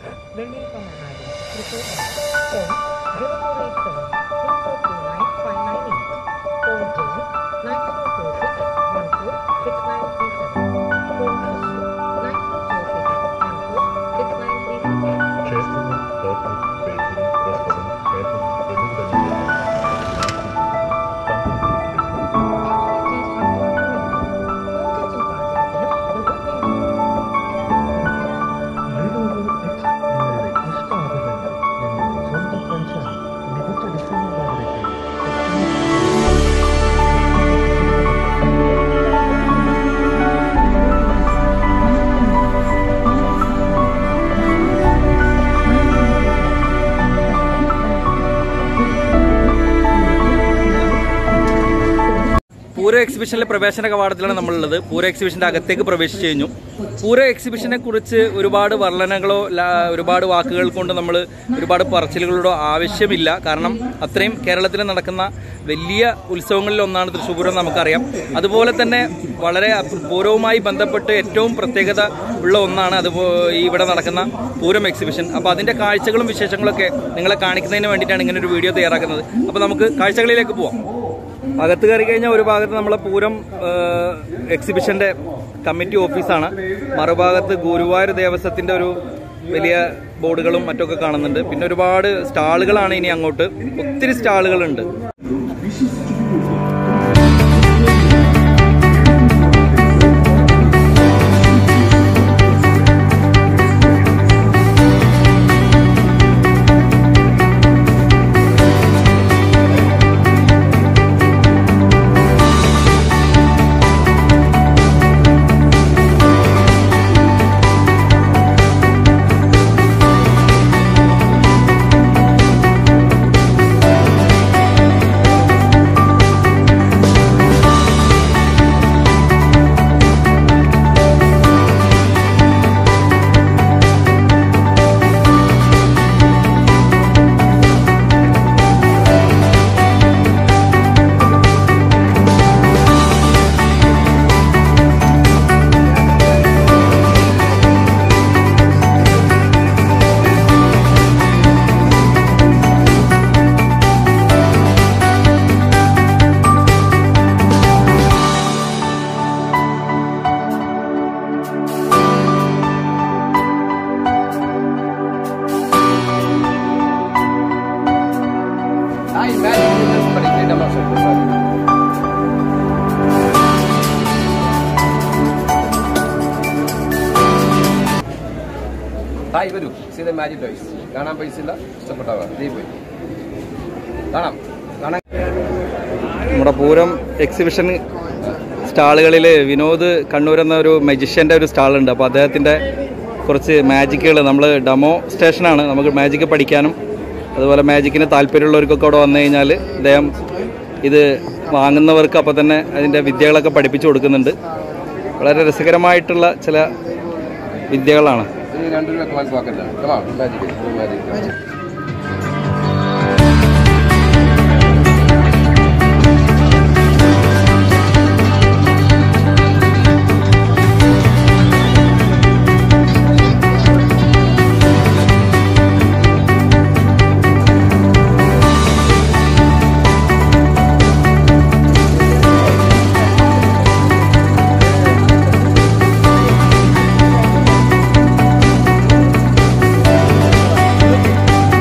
വെള്ളി കമ്മനാട് Thrissur phone zero four eight seven three four two nine five nine eight phone ജെയിൻ nine zero four six one four six nine three seven phone Thrissur nine zero four six one four six nine three seven ക്ഷേത്രങ്ങൾ hotel bakery restaurant catering എന്നിവിടങ്ങളിലെല്ലാം മൈലൂരു എക്സ് നിങ്ങളുടെ ഇഷ്ടാപകങ്ങൾ ഞങ്ങളുടെ സ്വന്തം ഫ്രഞ്ചായി മികച്ച ഡിസൈനുകാരിലേക്ക് പൂര എക്സിബിഷനിലെ പ്രവേശന കവാടത്തിലാണ് നമ്മളുള്ളത് പൂര എക്സിബിഷന്റെ അകത്തേക്ക് പ്രവേശിച്ചു കഴിഞ്ഞു പൂര എക്സിബിഷനെ കുറിച്ച് ഒരുപാട് വർണ്ണനകളോ ല- ഒരുപാട് വാക്കുകൾ കൊണ്ട് നമ്മൾ ഒരുപാട് പറച്ചിലുകളോ ആവശ്യമില്ല കാരണം അത്രയും കേരളത്തിൽ നടക്കുന്ന വലിയ ഉത്സവങ്ങളിൽ ഒന്നാണ് തൃശ്ശൂർ പൂരം നമുക്കറിയാം അതുപോലെ തന്നെ വളരെ പൂരവുമായി ബന്ധപ്പെട്ട് ഏറ്റവും പ്രത്യേകത ഉള്ള ഒന്നാണ് അതുപോ ഈ ഇവിടെ നടക്കുന്ന പൂരം എക്സിബിഷൻ അപ്പോൾ അതിന്റെ കാഴ്ചകളും വിശേഷങ്ങളൊക്കെ നിങ്ങളെ കാണിക്കുന്നതിന് വേണ്ടിയിട്ടാണ് ഇങ്ങനെ ഒരു വീഡിയോ തയ്യാറാക്കുന്നത് അപ്പോൾ നമുക്ക് കാഴ്ചകളിലേക്ക് പോവാം അകത്ത് കയറി കഴിഞ്ഞാൽ ഒരു ഭാഗത്ത് നമ്മളെ പൂരം ഏഹ്, എക്സിബിഷന്റെ കമ്മിറ്റി ഓഫീസാണ് മറുഭാഗത്ത് ഗുരുവായൂർ ദേവസ്വത്തിന്റെ ഒരു വലിയ ബോർഡുകളും മറ്റൊക്കെ കാണുന്നുണ്ട് പിന്നെ ഒരുപാട് സ്റ്റാളുകളാണ് ഇനി അങ്ങോട്ട് ഒത്തിരി സ്റ്റാളുകളുണ്ട് Ay, Magic para que más hi വരൂ സീത മാജിക് ടോയ്സ് കാണാൻ പൈസ ഇല്ല ഇഷ്ടപ്പെട്ടവ നീ പോയി കാണാം കാണാൻ നമ്മുടെ പൂരം എക്സിബിഷൻ സ്റ്റാളുകളിൽ വിനോദ് കണ്ണൂർ എന്ന ഒരു മജിഷ്യന്റെ ഒരു സ്റ്റാളുണ്ട് അപ്പോൾ അദ്ദേഹത്തിന്റെ കുറച്ച് മാജിക്കുകൾ നമ്മൾ ഡെമോ സ്റ്റേഷനാണ് നമുക്ക് മാജിക്ക് പഠിക്കാനും അതുപോലെ മാജിക്കിന് താല്പര്യമുള്ളവർക്കൊക്കെ അവിടെ വന്നു കഴിഞ്ഞാൽ അദ്ദേഹം ഇത് വാങ്ങുന്നവർക്ക് അപ്പോൾ തന്നെ അതിൻ്റെ വിദ്യകളൊക്കെ പഠിപ്പിച്ചു കൊടുക്കുന്നുണ്ട് വളരെ രസകരമായിട്ടുള്ള ചില വിദ്യകളാണ് ഇനി രണ്ട് രൂപ ക്ലാസ് വാക്കറ്റാണ് കമാ മാജിക് മാജിക് ക്ഷേത്രങ്ങൾ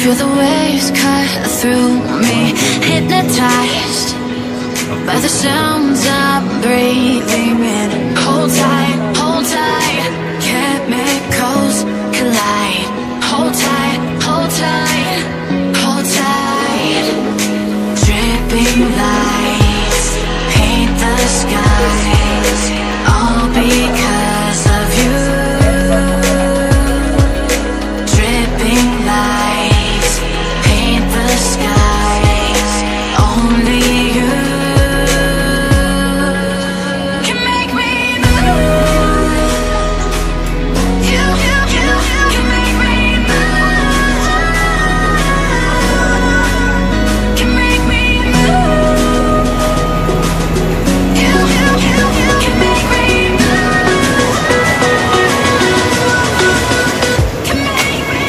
Feel the waves cut through me, hypnotized by the sounds I'm breathing in. Hold tight, hold tight, chemicals collide. Hold tight, hold tight, hold tight. Dripping lights paint the skies, all because of you. Dripping lights paint the skies. Only you can make me move. You, you, you, you can make me move. Can make me move. You, you, you, you can make me move. Can make me.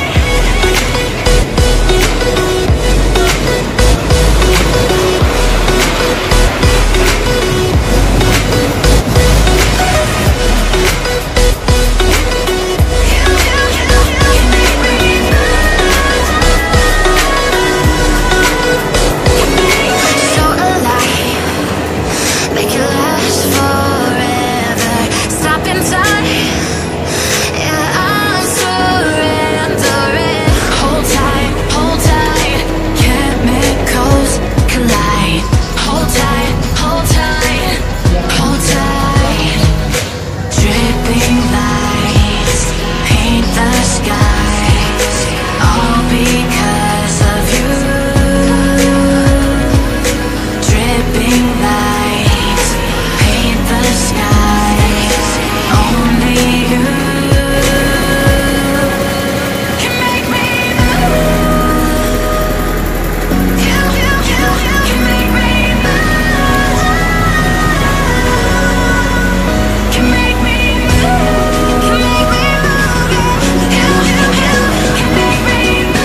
So alive, make it last forever. Stop in time, yeah, I'm surrendering. Hold tight, hold tight, chemicals collide. Hold tight, hold tight, hold tight. Dripping lights paint the skies, all because of you. Dripping lights paint the skies. Only you can make me move. You, you, you, you can make me move. Can make me move. Can make me move. You, you, you can make me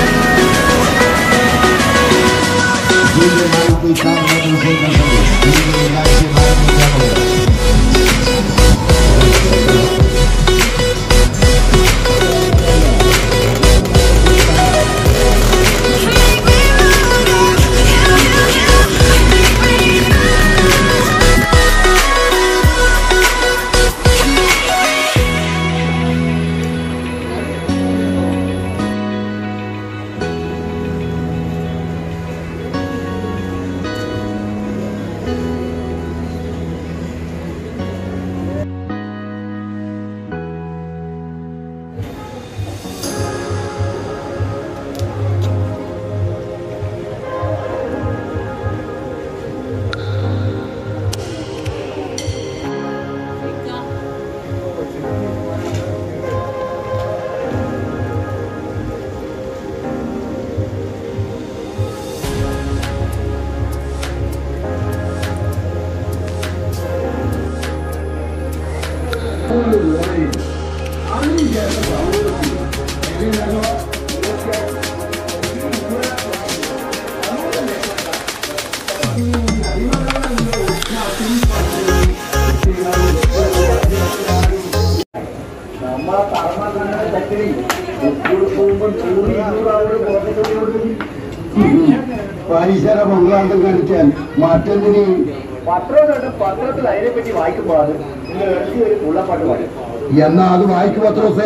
പരീക്ഷര മംഗളാന്തം കാണിക്കാൻ മാറ്റത്തിന് പത്രത്തിലുണ്ട് പത്രത്തിൽ അതിനെപ്പറ്റി വായിക്കുമ്പോൾ അത് നിങ്ങൾ ഇറച്ചി ഒരു മുള്ളപ്പാട്ട് പാടും എന്നാ അത് വായിക്കും പത്രോസേ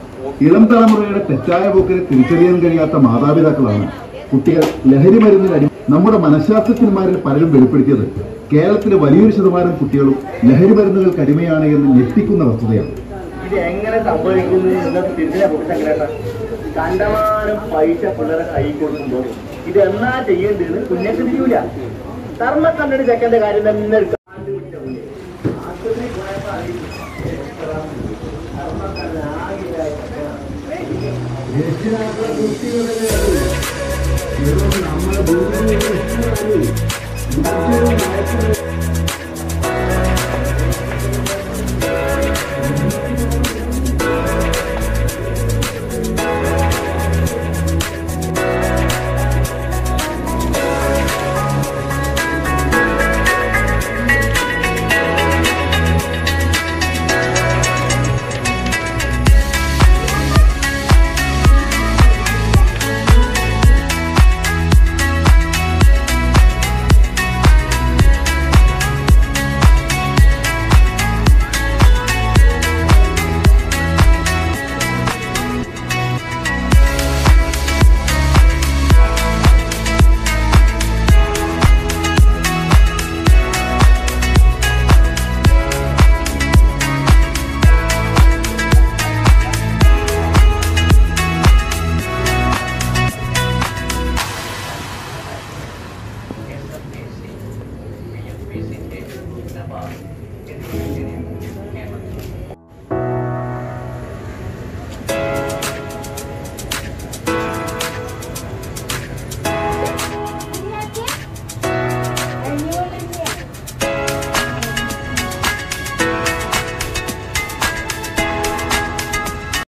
ഇളം തലമുറയുടെ തെറ്റായ പോക്കിനെ തിരിച്ചറിയാൻ കഴിയാത്ത മാതാപിതാക്കളാണ് കുട്ടികൾ ലഹരി മരുന്നിന് അടി നമ്മുടെ മനഃശാസ്ത്രജ്ഞന്മാരിൽ പലരും വെളിപ്പെടുത്തിയത് കേരളത്തിലെ വലിയൊരു ശതമാനം കുട്ടികളും ലഹരി മരുന്നുകൾക്ക് അടിമയാണ് എന്ന് ഞെട്ടിക്കുന്ന വസ്തുതയാണ് ഇത് എങ്ങനെ സംഭവിക്കുന്നു എന്നത് തിരിഞ്ഞ പൊട്ടങ്ങളേട്ടാ കണ്ടമാനം പൈസ പിള്ളേരെ കൈ കൊടുക്കുമ്പോൾ ഇത് എന്നാ ചെയ്യേണ്ടതെന്ന് കുഞ്ഞക്ക് തിരിയൂല ധർമ്മ കണ്ടിട്ട് ചെക്കന്റെ കാര്യം തന്നെ എടുക്കാം Can വിസിറ്റ് നബാസ് എന്നിവ